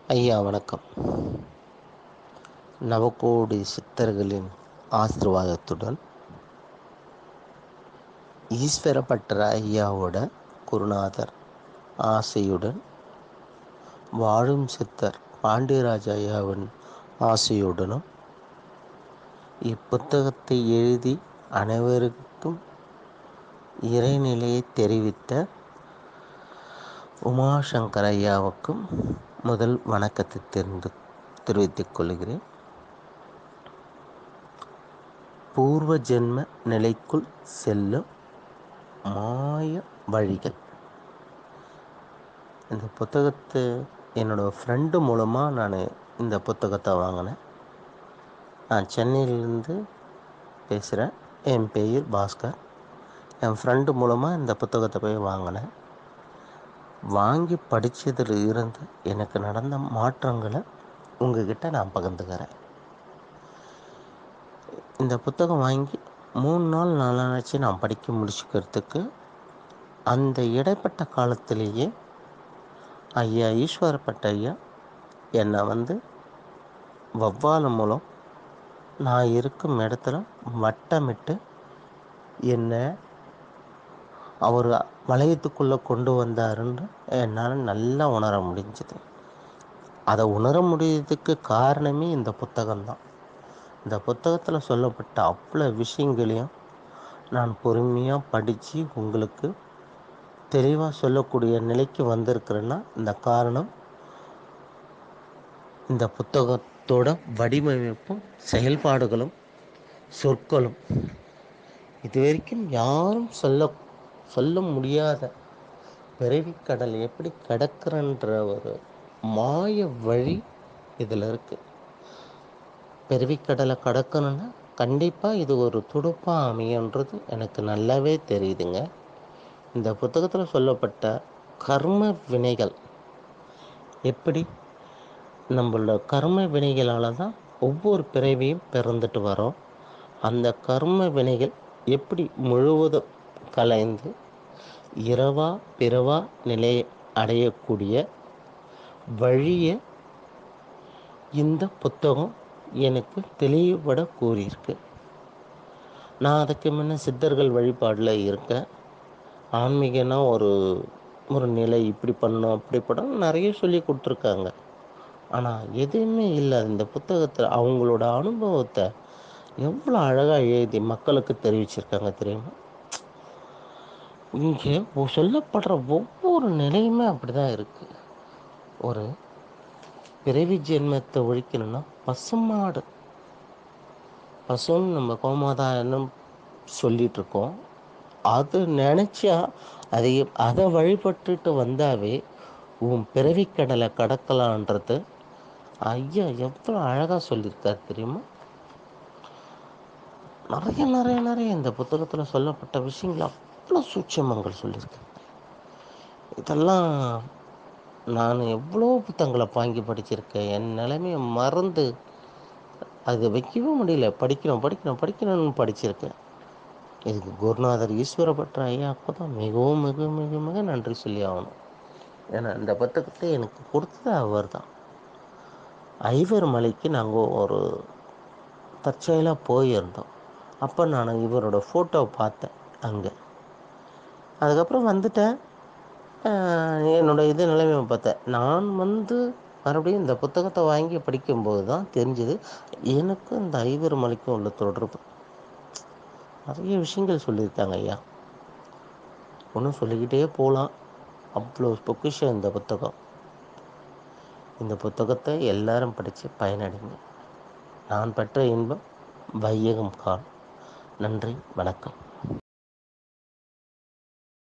ஐயா வணக்கம் நவகோடி சித்தர்களின் ஆசிர்வாதத்துடன் ஈஸ்வரப்பட்டற ஐயாவோட குருநாதர் ஆசையுடன் வாழும் சித்தர் பாண்டியராஜ ஐயாவின் ஆசையுடனும் இப்புத்தகத்தை எழுதி அனைவருக்கும் இறைநிலையை தெரிவித்த உமாசங்கர் ஐயாவுக்கும் முதல் வணக்கத்தை தெரிந்து தெரிவித்துக் கொள்கிறேன் பூர்வ ஜென்ம நிலைக்குள் செல்லும் மாய வழிகள் இந்த புத்தகத்தை என்னோடய ஃப்ரெண்டு மூலமாக நான் இந்த புத்தகத்தை வாங்கினேன் நான் சென்னையிலேருந்து பேசுகிறேன் என் பெயர் பாஸ்கர் என் ஃப்ரெண்டு மூலமாக இந்த புத்தகத்தை போய் வாங்கினேன் வாங்கி படித்ததில் இருந்து எனக்கு நடந்த மாற்றங்களை உங்ககிட்ட நான் பகிர்ந்துக்கிறேன் இந்த புத்தகம் வாங்கி மூணு நாள் நாளாச்சு நான் படிக்க முடிச்சுக்கிறதுக்கு அந்த இடைப்பட்ட காலத்திலேயே ஐயா ஈஸ்வரப்பட்ட ஐயா என்னை வந்து வவ்வால் மூலம் நான் இருக்கும் இடத்துல வட்டமிட்டு என்னை அவர் வளையத்துக்குள்ளே கொண்டு வந்தாருன்னு என்னால் நல்லா உணர முடிஞ்சுது அதை உணர முடியறதுக்கு காரணமே இந்த புத்தகம்தான் இந்த புத்தகத்தில் சொல்லப்பட்ட அவ்வளோ விஷயங்களையும் நான் பொறுமையாக படித்து உங்களுக்கு தெளிவாக சொல்லக்கூடிய நிலைக்கு வந்திருக்கிறேன்னா இந்த காரணம் இந்த புத்தகத்தோட வடிவமைப்பும் செயல்பாடுகளும் சொற்களும் இது வரைக்கும் யாரும் சொல்ல சொல்ல முடியாத பிறவிக்கடல் எப்படி கிடக்குறன்ற ஒரு மாய வழி இதில் இருக்குது பிறவிக்கடலை கடக்கணும்னா கண்டிப்பாக இது ஒரு துடுப்பாக அமையன்றது எனக்கு நல்லாவே தெரியுதுங்க இந்த புத்தகத்தில் சொல்லப்பட்ட கர்ம வினைகள் எப்படி நம்மளோட கர்ம வினைகளால் தான் ஒவ்வொரு பிறவியும் பிறந்துட்டு வரோம் அந்த கர்ம வினைகள் எப்படி முழுவதும் கலைந்து இரவா பிறவா நிலையை அடையக்கூடிய வழியை இந்த புத்தகம் எனக்கு தெளிவுபட கூறியிருக்கு நான் அதுக்கு முன்ன சித்தர்கள் வழிபாடில் இருக்கேன் ஆன்மீகனா ஒரு ஒரு நிலை இப்படி பண்ணணும் அப்படி பண்ணணும் நிறைய சொல்லி கொடுத்துருக்காங்க ஆனால் எதுவுமே இல்லை இந்த புத்தகத்தில் அவங்களோட அனுபவத்தை எவ்வளோ அழகாக எழுதி மக்களுக்கு தெரிவிச்சிருக்காங்க தெரியுமா இங்கே சொல்லப்படுற ஒவ்வொரு நிலையுமே அப்படி தான் இருக்குது ஒரு பிறவி ஜென்மத்தை ஒழிக்கணும்னா பசுமாடு பசுன்னு நம்ம கோமாதான்னு சொல்லிட்டு இருக்கோம் அது நினச்சா அதை அதை வழிபட்டுட்டு வந்தாவே உன் பிறவிக்கடலை கடக்கலான்றது ஐயா எவ்வளோ அழகாக சொல்லியிருக்காரு தெரியுமா நிறைய நிறைய நிறைய இந்த புத்தகத்தில் சொல்லப்பட்ட விஷயங்கள் அவ்வளோ சூட்சமங்கள் சொல்லியிருக்காங்க இதெல்லாம் நான் எவ்வளோ புத்தகங்களை வாங்கி படிச்சிருக்கேன் என் நிலைமையை மறந்து அது வைக்கவே முடியல படிக்கணும் படிக்கணும் படிக்கணும்னு படிச்சிருக்கேன் இதுக்கு குருநாதர் ஈஸ்வரப்பட்ட ஐயாவுக்கு தான் மிகவும் மிக மிக மிக நன்றி சொல்லி ஆகணும் ஏன்னா இந்த புத்தகத்தை எனக்கு கொடுத்தது அவர் தான் ஐவர் மலைக்கு நாங்கள் ஒரு தற்செயலாக போயிருந்தோம் அப்போ நான் இவரோட ஃபோட்டோ பார்த்தேன் அங்கே அதுக்கப்புறம் வந்துட்டேன் என்னோடய இது நிலைமை பார்த்தேன் நான் வந்து மறுபடியும் இந்த புத்தகத்தை வாங்கி படிக்கும்போது தான் தெரிஞ்சுது எனக்கும் இந்த ஐவர் மலைக்கும் உள்ள தொடர்பு நிறைய விஷயங்கள் சொல்லியிருக்காங்க ஐயா ஒன்றும் சொல்லிக்கிட்டே போகலாம் அவ்வளோ பொக்கிஷம் இந்த புத்தகம் இந்த புத்தகத்தை எல்லாரும் படித்து பயனடைங்க நான் பெற்ற இன்பம் வையகம் கால் நன்றி வணக்கம்